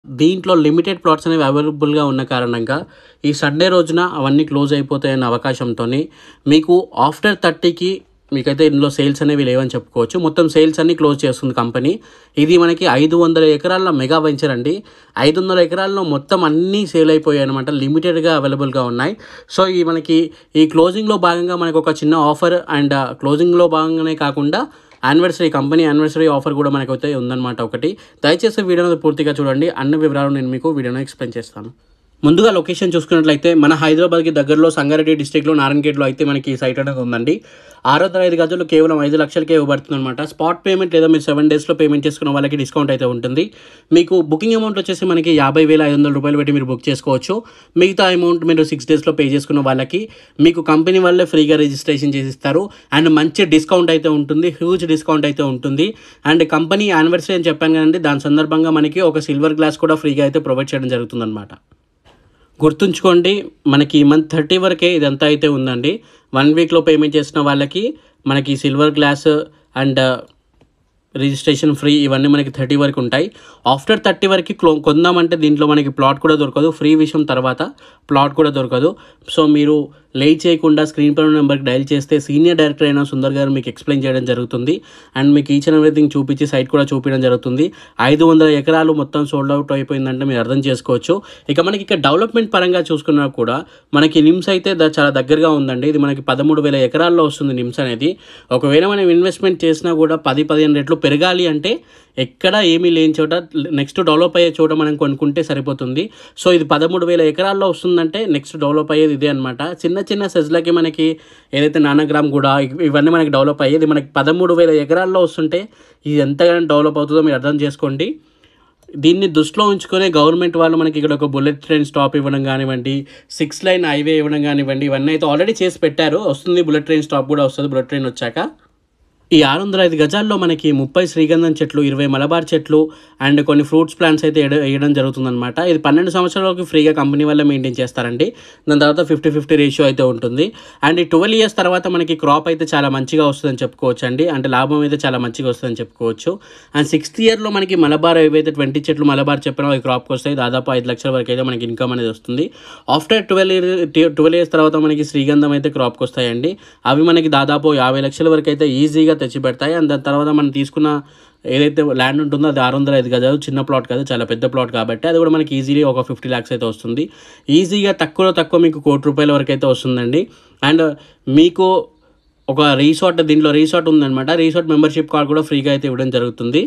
దీంట్లో limited plots అనేవి అవైలబుల్గా ఉన్న కారణంగా ఈ సండే రోజున అవన్నీ క్లోజ్ అయిపోతాయన్న అవకాశంతో మీకు ఆఫ్టర్ థర్టీకి మీకైతే ఇందులో సేల్స్ అనేవి లేవని చెప్పుకోవచ్చు మొత్తం సేల్స్ అన్ని క్లోజ్ చేస్తుంది కంపెనీ ఇది మనకి ఐదు వందల ఎకరాల మెగా వెంచర్ అండి ఐదు వందల ఎకరాల్లో మొత్తం అన్నీ సేల్ అయిపోయాయి అనమాట లిమిటెడ్గా అవైలబుల్గా ఉన్నాయి సో ఈ మనకి ఈ క్లోజింగ్లో భాగంగా మనకు ఒక చిన్న ఆఫర్ అండ్ క్లోజింగ్లో భాగంగానే కాకుండా యానివర్సరీ కంపెనీ యానివర్సరీ ఆఫర్ కూడా మనకైతే ఉందన్నమాట ఒకటి దయచేసి వీడియోని పూర్తిగా చూడండి అన్ని వివరాలు నేను మీకు వీడియోలో ఎక్స్ప్లెయిన్ చేస్తాను ముందుగా లొకేషన్ చూసుకున్నట్లయితే మన హైదరాబాద్కి దగ్గరలో సంగారెడ్డి డిస్టిక్లో నారాయణగేట్లో అయితే మనకి ఈ సైట్ అనేది ఉందండి ఆరు వందల ఐదు గజాలు కేవలం ఐదు లక్షలకే ఇవ్వబడుతుంది అనమాట స్పాట్ పేమెంట్ లేదా మీరు సెవెన్ డేస్లో పేమెంట్ చేసుకున్న వాళ్ళకి డిస్కౌంట్ అయితే ఉంటుంది మీకు బుకింగ్ అమౌంట్ వచ్చేసి మనకి యాభై వేల ఐదు వందల రూపాయలు పెట్టి మీరు బుక్ చేసుకోవచ్చు మిగతా అమౌంట్ మీరు సిక్స్ డేస్లో పే చేసుకున్న వాళ్ళకి మీకు కంపెనీ వాళ్ళే ఫ్రీగా రిజిస్ట్రేషన్ చేసిస్తారు అండ్ మంచి డిస్కౌంట్ అయితే ఉంటుంది హ్యూజ్ డిస్కౌంట్ అయితే ఉంటుంది అండ్ కంపెనీ యానివర్సరీ అని చెప్పాను కదండి దాని సందర్భంగా మనకి ఒక సిల్వర్ గ్లాస్ కూడా ఫ్రీగా అయితే ప్రొవైడ్ చేయడం జరుగుతుందన్నమాట గుర్తుంచుకోండి మనకి ఈ మంత్ థర్టీ వరకే ఇదంతా అయితే ఉందండి వన్ వీక్లో పేమెంట్ చేసిన వాళ్ళకి మనకి silver glass and registration free ఇవన్నీ మనకి థర్టీ వరకు ఉంటాయి ఆఫ్టర్ థర్టీ వరకు క్లో కొందామంటే దీంట్లో మనకి ప్లాట్ కూడా దొరకదు ఫ్రీ విషయం తర్వాత ప్లాట్ కూడా దొరకదు సో మీరు లేట్ చేయకుండా స్క్రీన్ పై నెంబర్కి డైల్ చేస్తే సీనియర్ డైరెక్టర్ అయిన సుందర్ గారు మీకు ఎక్స్ప్లెయిన్ చేయడం జరుగుతుంది అండ్ మీకు ఈచ్ అండ్ ఎవ్రీథింగ్ చూపించి సైట్ కూడా చూపించడం జరుగుతుంది ఐదు వందల ఎకరాలు మొత్తం సోల్డ్ అవుట్ అయిపోయిందంటే మీరు అర్థం చేసుకోవచ్చు ఇక మనకి ఇక్కడ డెవలప్మెంట్ పరంగా చూసుకున్నా కూడా మనకి నిమ్స్ అయితే ద- చాలా దగ్గరగా ఉందండి ఇది మనకి పదమూడు వేల ఎకరాల్లో వస్తుంది నిమ్స్ అనేది ఒకవేళ మనం ఇన్వెస్ట్మెంట్ చేసినా కూడా పది పదిహేను రెట్లు పెరగాలి అంటే ఎక్కడ ఏమీ లేని చోట నెక్స్ట్ డెవలప్ అయ్యే చోట మనం కొనుక్కుంటే సరిపోతుంది సో ఇది పదమూడు వేల ఎకరాల్లో వస్తుందంటే నెక్స్ట్ డెవలప్ అయ్యేది ఇదే అనమాట చిన్న చిన్న సెజ్లకి మనకి ఏదైతే నానగ్రామ్ కూడా ఇవ్- ఇవన్నీ మనకి డెవలప్ అయ్యేది మనకి పదమూడు వేల ఎకరాల్లో వస్తుంటే ఇది ఎంతగానో డెవలప్ అవుతుందో మీరు అర్థం చేసుకోండి దీన్ని దృష్టిలో ఉంచుకొని గవర్నమెంట్ వాళ్ళు మనకి ఇక్కడ ఒక బుల్లెట్ ట్రైన్ స్టాప్ ఇవ్వడం కానివ్వండి సిక్స్ లైన్ హైవే ఇవ్వడం కానివ్వండి ఇవన్నీ అయితే ఆల్రెడీ చేసి పెట్టారు వస్తుంది బుల్లెట్ ట్రైన్ స్టాప్ కూడా వస్తుంది బుల్లెట్ ట్రైన్ వచ్చాక ఈ ఆరు వందల ఐదు గజాల్లో మనకి ముప్పై శ్రీగంధం చెట్లు ఇరవై మలబార్ చెట్లు అండ్ కొన్ని ఫ్రూట్స్ ప్లాంట్స్ అయితే వేయడం- వేయడం జరుగుతుందన్నమాట ఇది పన్నెండు సంవత్సరాలకి ఫ్రీగా కంపెనీ వల్ల మెయింటైన్ చేస్తారండి దాని తర్వాత ఫిఫ్టీ ఫిఫ్టీ రేషియో అయితే ఉంటుంది అండ్ ఈ ట్వెల్వ్ ఇయర్స్ తర్వాత మనకి క్రాప్ అయితే చాలా మంచిగా వస్తుందని చెప్పుకోవచ్చు అండి అంటే లాభం అయితే చాలా మంచిగా వస్తుందని చెప్పుకోవచ్చు అండ్ సిక్స్త్ ఇయర్లో మనకి మలబార్ ఏవైతే ట్వంటీ చెట్లు మలబార్ చెప్పినా అవి క్రాప్కి వస్తాయి దాదాపు ఐదు లక్షల వరకు అయితే మనకి ఇన్కమ్ అనేది వస్తుంది after twelve year twelve years తర్వాత మనకి శ్రీగంధం అయితే క్రాప్కి వస్తాయండి అవి మనకి దాదాపు యాభై లక్షల వరకు అయితే ఈజీగా తెచ్చి పెడతాయి అండ్ దాని తర్వాత మనం తీసుకున్న ఏదైతే ల్యాండ్ ఉంటుందో అది ఆరు వందల ఐదు గజాలు చిన్న ప్లాట్ కాదు చాలా పెద్ద ప్లాట్ కాబట్టి అది కూడా మనకి ఈజీలీ ఒక ఫిఫ్టీ ల్యాక్స్ అయితే వస్తుంది ఈజీగా తక్కువలో తక్కువ మీకు కోటి రూపాయల వరకు అయితే వస్తుందండి అండ్ మీకు ఒక రీసార్ట్ దీంట్లో రీసార్ట్ ఉందన్నమాట రీసార్ట్ మెంబర్షిప్ కార్డ్ కూడా ఫ్రీగా అయితే ఇవ్వడం జరుగుతుంది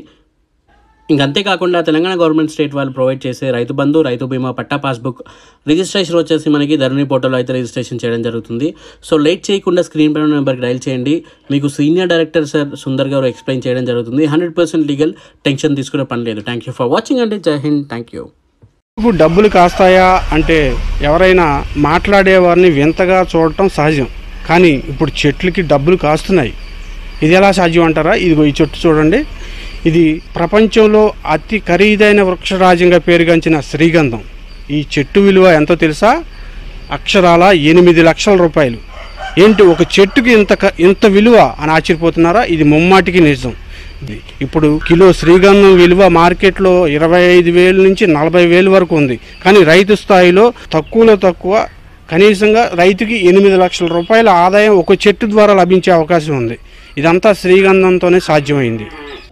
ఇంక అంతేకాకుండా తెలంగాణ గవర్నమెంట్ స్టేట్ వాళ్ళు ప్రొవైడ్ చేసే రైతు బంధు రైతు బీమా పట్టా పాస్బుక్ రిజిస్ట్రేషన్ వచ్చేసి మనకి ధరణి పోర్టల్లో అయితే రిజిస్ట్రేషన్ చేయడం జరుగుతుంది సో లేట్ చేయకుండా స్క్రీన్ పైన నెంబర్కి డైల్ చేయండి మీకు సీనియర్ డైరెక్టర్ సార్ సుందర్ గారు ఎక్స్ప్లెయిన్ చేయడం జరుగుతుంది హండ్రెడ్ పర్సెంట్ లీగల్ టెన్షన్ తీసుకునే పని లేదు థ్యాంక్ యూ ఫర్ వాచింగ్ అండి జై హింద్ థ్యాంక్ యూ ఇప్పుడు డబ్బులు కాస్తాయా అంటే ఎవరైనా మాట్లాడేవారిని వింతగా చూడటం సహజం కానీ ఇప్పుడు చెట్లకి డబ్బులు కాస్తున్నాయి ఇది ఎలా సాధ్యం అంటారా ఇదిగో ఈ చెట్టు చూడండి ఇది ప్రపంచంలో అతి ఖరీదైన వృక్షరాజ్యంగా పేరుగాంచిన శ్రీగంధం ఈ చెట్టు విలువ ఎంతో తెలుసా అక్షరాల ఎనిమిది లక్షల రూపాయలు ఏంటి ఒక చెట్టుకి ఇంత క- ఇంత విలువ అని ఆశ్చర్యపోతున్నారా ఇది ముమ్మాటికి నిజం ఇది ఇప్పుడు కిలో శ్రీగంధం విలువ మార్కెట్లో ఇరవై ఐదు వేల నుంచి నలభై వేలు వరకు ఉంది కానీ రైతు స్థాయిలో తక్కువలో తక్కువ కనీసంగా రైతుకి ఎనిమిది లక్షల రూపాయల ఆదాయం ఒక చెట్టు ద్వారా లభించే అవకాశం ఉంది ఇదంతా శ్రీగంధంతోనే సాధ్యమైంది